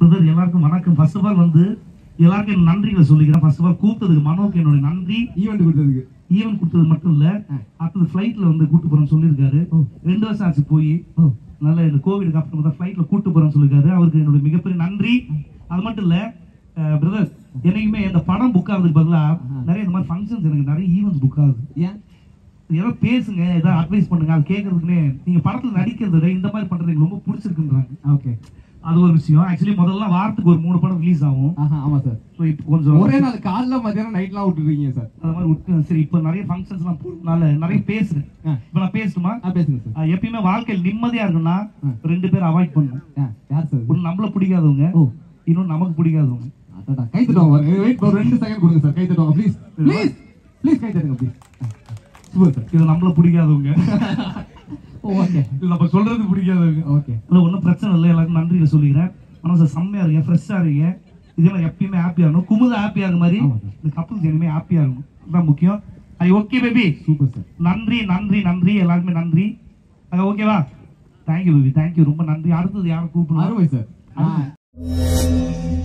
Brother எல்லாருக்கும் வணக்கம் first of all வந்து எல்லாருக்கும் என் நன்றிகளை சொல்லிக்கிறேன் ஃபர்ஸ்ட் ஆஃப் ஆல் கூப்பிட்டதுக்கு மனோக்கு என்னோட நன்றி ஈவெண்ட் கொடுத்ததுக்கு ஈவன் கொடுத்தது மட்டும் இல்ல அடுத்தது ஃபிளைட்ல வந்து கூட்டு போறேன்னு சொல்லியிருக்காரு ரெண்டு வருஷம் ஆச்சு போய் நல்ல இந்த கோவிடுக்கு அப்புறம் தான் ஃபிளைட்ல கூட்டு போறேன்னு சொல்லியிருக்காரு அவருக்கு என்னோட மிகப்பெரிய நன்றி அது மட்டும் இல்ல பிரதர் என்னைக்குமே இந்த படம் புக் ஆகுறதுக்கு பதிலா நிறைய இந்த மாதிரி ஃபங்க்ஷன்ஸ் எனக்கு நிறைய ஈவெண்ட்ஸ் புக் ஆகுது ஏன் ஏதோ பேசுங்க ஏதாவது அட்வைஸ் பண்ணுங்க அது கேட்கறதுக்குன்னே நீங்க படத்துல நடிக்கிறத விட இந்த மாதிரி பண்றது எனக்கு ரொம்ப பிடிச்சிருக்குன்றாங்க ஓகே அது ஒரு விஷயம் ஆக்சுவலி முதல்ல வாரத்துக்கு ஒரு மூணு படம் ரிலீஸ் ஆகும் ஆஹா ஆமா சார் ஸோ இப்போ கொஞ்சம் ஒரே நாள் காலைல மத்தியானம் நைட்லாம் விட்டுருக்கீங்க சார் அது மாதிரி விட்டு சரி இப்போ நிறைய ஃபங்க்ஷன்ஸ்லாம் போனால நிறைய பேசுறேன் ஆ. இப்போ நான் பேசணுமா ஆ பேசுங்க சார் ஆஹ் எப்பயுமே வாழ்க்கையில் நிம்மதியா இருக்குன்னா ஆ. ரெண்டு பேரும் அவாய்ட் பண்ணணும் ஆ, யார் சார் ஒன்று நம்மள பிடிக்காதவங்க ஓ இன்னொன்று நமக்கு பிடிக்காதவங்க அடடா, கை தட்டுவாங்க பாருங்க வெயிட் ஒரு ரெண்டு செகண்ட் கொடுங்க சார் கை தட்டுவாங்க ப்ளீஸ் ப்ளீஸ் ப்ளீஸ் கை தட்டுங்க ப்ளீஸ் சூப்பர் சார் இது நம்மள பிடிக்காதவங்க ஓகே இது நம்ம சொல்றது பிடிக்காதவங்க ஓகே இல்லை ஒன்றும் பிரச்சனை இல்லை எல்லாருக்கும் நன்றியை சொல்லிக்கிறேன் ஆனால் சார் செம்மையா இருங்க ஃப்ரெஷ்ஷாக இருங்க இதே மாதிரி எப்பயுமே ஹாப்பியாக இருக்கணும் குமுத ஹாப்பியாக இருக்க மாதிரி ஆமா சார். இந்த கப்பல்ஸ் இனிமே ஹாப்பியாக இருக்கணும் அதுதான் முக்கியம் I okay baby super sir நன்றி நன்றி நன்றி எல்லாருக்குமே நன்றி அது ஓகேவா தேங்க்யூ பேபி தேங்க்யூ ரொம்ப நன்றி அடுத்தது யாரும் கூப்பிடலாம் அருமை சார்